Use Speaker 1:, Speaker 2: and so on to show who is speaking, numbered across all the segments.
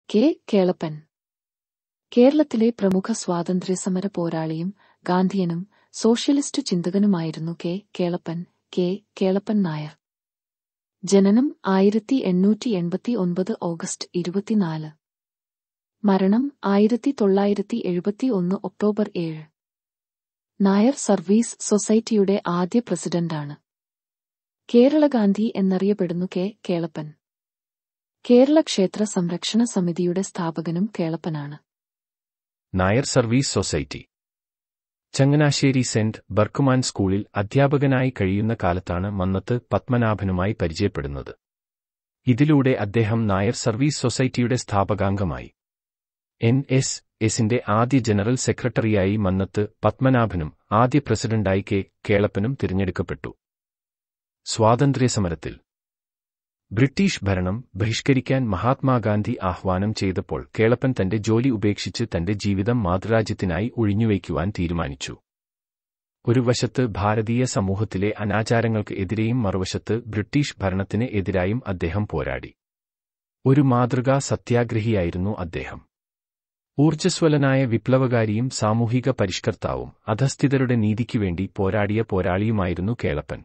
Speaker 1: K Kelappan കേരളത്തിലെ പ്രമുഖ സ്വാതന്ത്ര്യസമര പോരാളിയും ഗാന്ധിയനും സോഷ്യലിസ്റ്റ് ചിന്തകനുമായിരുന്നു കെ കേളപ്പൻ കെ കേളപ്പൻ നായർ ജനനം ആയിരത്തി എണ്ണൂറ്റി എൺപത്തി ഒൻപത് ഓഗസ്റ്റ് ഇരുപത്തിനാല് മരണം ആയിരത്തി തൊള്ളായിരത്തി എഴുപത്തി ഒന്ന് ഒക്ടോബർ ഏഴ് നായർ സർവീസ് സൊസൈറ്റിയുടെ ആദ്യ പ്രസിഡന്റാണ് കേരള ഗാന്ധി എന്നറിയപ്പെടുന്നു കെ കേളപ്പൻ കേരള ക്ഷേത്ര സംരക്ഷണ സമിതിയുടെ സ്ഥാപകനും കേളപ്പനാണ്
Speaker 2: Nair service society Changanassery saint Berchmans സ്കൂളിൽ അധ്യാപകനായി കഴിയുന്ന കാലത്താണ് മന്നത്ത് പത്മനാഭനുമായി പരിചയപ്പെടുന്നത് ഇതിലൂടെ അദ്ദേഹം നായർ സർവീസ് സൊസൈറ്റിയുടെ സ്ഥാപകാംഗമായി എൻ എസ് എസിന്റെ ആദ്യ ജനറൽ സെക്രട്ടറിയായി മന്നത്ത് പത്മനാഭനും ആദ്യ പ്രസിഡന്റായി കെ കേളപ്പനും തിരഞ്ഞെടുക്കപ്പെട്ടു സ്വാതന്ത്ര്യസമരത്തിൽ ബ്രിട്ടീഷ് ഭരണം ബഹിഷ്കരിക്കാൻ മഹാത്മാഗാന്ധി ആഹ്വാനം ചെയ്തപ്പോൾ കേളപ്പൻ തന്റെ ജോലി ഉപേക്ഷിച്ച് തന്റെ ജീവിതം മാതൃരാജ്യത്തിനായി ഒഴിഞ്ഞുവയ്ക്കുവാൻ തീരുമാനിച്ചു ഒരു വശത്ത് ഭാരതീയ സമൂഹത്തിലെ അനാചാരങ്ങൾക്ക് എതിരെയും മറുവശത്ത് ബ്രിട്ടീഷ് ഭരണത്തിന് എതിരായും അദ്ദേഹം പോരാടി ഒരു മാതൃകാ സത്യാഗ്രഹിയായിരുന്നു അദ്ദേഹം ഊർജ്ജസ്വലനായ വിപ്ലവകാരിയും സാമൂഹിക പരിഷ്കർത്താവും അധസ്ഥിതരുടെ നീതിക്കുവേണ്ടി പോരാടിയ പോരാളിയുമായിരുന്നു കേളപ്പൻ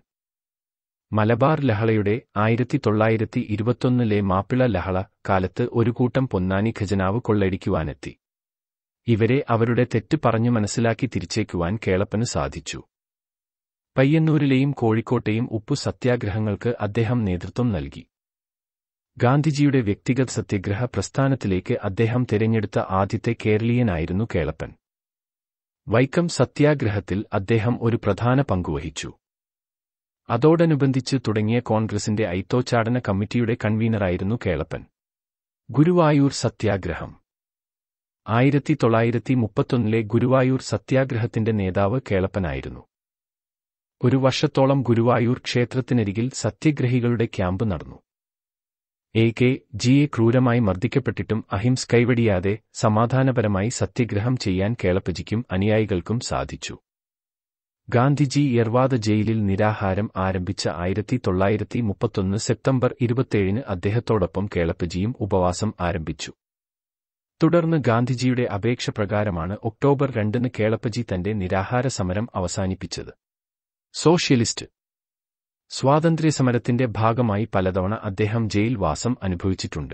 Speaker 2: മലബാർ ലഹളയുടെ ആയിരത്തി തൊള്ളായിരത്തി ഇരുപത്തൊന്നിലെ മാപ്പിള ലഹള കാലത്ത് ഒരു കൂട്ടം പൊന്നാനി ഖജനാവ് കൊള്ളയടിക്കുവാനെത്തി ഇവരെ അവരുടെ തെറ്റ് പറഞ്ഞു മനസ്സിലാക്കി തിരിച്ചേക്കുവാൻ കേളപ്പന് സാധിച്ചു പയ്യന്നൂരിലെയും കോഴിക്കോട്ടെയും ഉപ്പു സത്യാഗ്രഹങ്ങൾക്ക് അദ്ദേഹം നേതൃത്വം നൽകി ഗാന്ധിജിയുടെ വ്യക്തിഗത സത്യഗ്രഹ പ്രസ്ഥാനത്തിലേക്ക് അദ്ദേഹം തിരഞ്ഞെടുത്ത ആദ്യത്തെ കേരളീയനായിരുന്നു കേളപ്പൻ വൈക്കം സത്യാഗ്രഹത്തിൽ അദ്ദേഹം ഒരു പ്രധാന പങ്കുവഹിച്ചു അതോടനുബന്ധിച്ച് തുടങ്ങിയ കോൺഗ്രസിന്റെ ഐത്തോച്ചാടന കമ്മിറ്റിയുടെ കൺവീനറായിരുന്നു കേളപ്പൻ ഗുരുവായൂർ സത്യാഗ്രഹം ആയിരത്തി തൊള്ളായിരത്തി മുപ്പത്തൊന്നിലെ ഗുരുവായൂർ സത്യാഗ്രഹത്തിന്റെ നേതാവ് കേളപ്പനായിരുന്നു ഒരു വർഷത്തോളം ഗുരുവായൂർ ക്ഷേത്രത്തിനരികിൽ സത്യഗ്രഹികളുടെ ക്യാമ്പ് നടന്നു എ കെ ജിയെ ക്രൂരമായി മർദ്ദിക്കപ്പെട്ടിട്ടും അഹിംസ് കൈവടിയാതെ സമാധാനപരമായി സത്യഗ്രഹം ചെയ്യാൻ കേളപ്പജിക്കും അനുയായികൾക്കും സാധിച്ചു ഗാന്ധിജി യർവാദ ജയിലിൽ നിരാഹാരം ആരംഭിച്ച ആയിരത്തി തൊള്ളായിരത്തി മുപ്പത്തൊന്ന് സെപ്റ്റംബർ ഇരുപത്തിയേഴിന് അദ്ദേഹത്തോടൊപ്പം കേളപ്പജിയും ഉപവാസം ആരംഭിച്ചു തുടർന്ന് ഗാന്ധിജിയുടെ അപേക്ഷ പ്രകാരമാണ് ഒക്ടോബർ രണ്ടിന് കേളപ്പജി തന്റെ നിരാഹാര സമരം അവസാനിപ്പിച്ചത് സോഷ്യലിസ്റ്റ് സ്വാതന്ത്ര്യസമരത്തിന്റെ ഭാഗമായി പലതവണ അദ്ദേഹം ജയിൽ വാസം അനുഭവിച്ചിട്ടുണ്ട്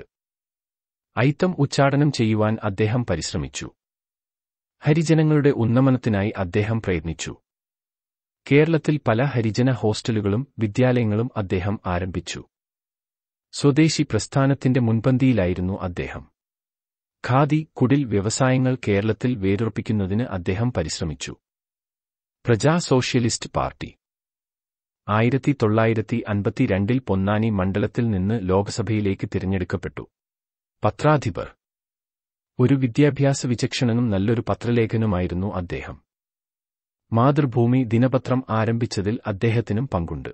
Speaker 2: ഐത്തം ഉച്ചാടനം ചെയ്യുവാൻ അദ്ദേഹം പരിശ്രമിച്ചു ഹരിജനങ്ങളുടെ ഉന്നമനത്തിനായി അദ്ദേഹം പ്രയത്നിച്ചു കേരളത്തിൽ പല ഹരിജന ഹോസ്റ്റലുകളും വിദ്യാലയങ്ങളും അദ്ദേഹം ആരംഭിച്ചു സ്വദേശി പ്രസ്ഥാനത്തിന്റെ മുൻപന്തിയിലായിരുന്നു അദ്ദേഹം ഖാദി കുടിൽ വ്യവസായങ്ങൾ കേരളത്തിൽ വേരുറപ്പിക്കുന്നതിന് അദ്ദേഹം പരിശ്രമിച്ചു പ്രജാ സോഷ്യലിസ്റ്റ് പാർട്ടി ആയിരത്തി തൊള്ളായിരത്തി അൻപത്തിരണ്ടിൽ പൊന്നാനി മണ്ഡലത്തിൽ നിന്ന് ലോക്സഭയിലേക്ക് തിരഞ്ഞെടുക്കപ്പെട്ടു പത്രാധിപർ ഒരു വിദ്യാഭ്യാസ വിചക്ഷണനും നല്ലൊരു പത്രലേഖനുമായിരുന്നു അദ്ദേഹം മാതൃഭൂമി ദിനപത്രം ആരംഭിച്ചതിൽ അദ്ദേഹത്തിനും പങ്കുണ്ട്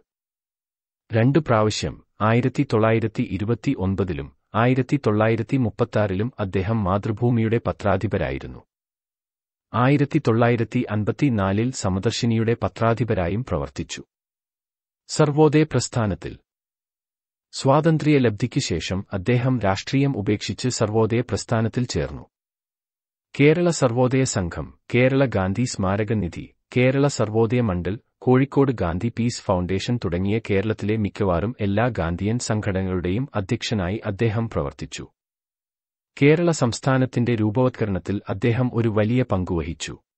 Speaker 2: രണ്ടു പ്രാവശ്യം ആയിരത്തി തൊള്ളായിരത്തി ഇരുപത്തി ഒൻപതിലും ആയിരത്തി തൊള്ളായിരത്തി മുപ്പത്താറിലും അദ്ദേഹം മാതൃഭൂമിയുടെ പത്രാധിപരായിരുന്നു ആയിരത്തി തൊള്ളായിരത്തി അൻപത്തിനാലിൽ സമദർശിനിയുടെ പത്രാധിപരായും പ്രവർത്തിച്ചു സർവോദയ പ്രസ്ഥാനത്തിൽ സ്വാതന്ത്ര്യ ലബ്ധിക്ക് ശേഷം അദ്ദേഹം രാഷ്ട്രീയം ഉപേക്ഷിച്ച് സർവോദയ പ്രസ്ഥാനത്തിൽ ചേർന്നു കേരള സർവോദയ സംഘം കേരള ഗാന്ധി സ്മാരക നിധി കേരള സർവോദയ മണ്ഡൽ കോഴിക്കോട് ഗാന്ധി പീസ് ഫൗണ്ടേഷൻ തുടങ്ങിയ കേരളത്തിലെ മിക്കവാറും എല്ലാ ഗാന്ധിയൻ സംഘടനകളുടെയും അധ്യക്ഷനായി അദ്ദേഹം പ്രവർത്തിച്ചു കേരള സംസ്ഥാനത്തിന്റെ രൂപവത്കരണത്തിൽ അദ്ദേഹം ഒരു വലിയ പങ്കുവഹിച്ചു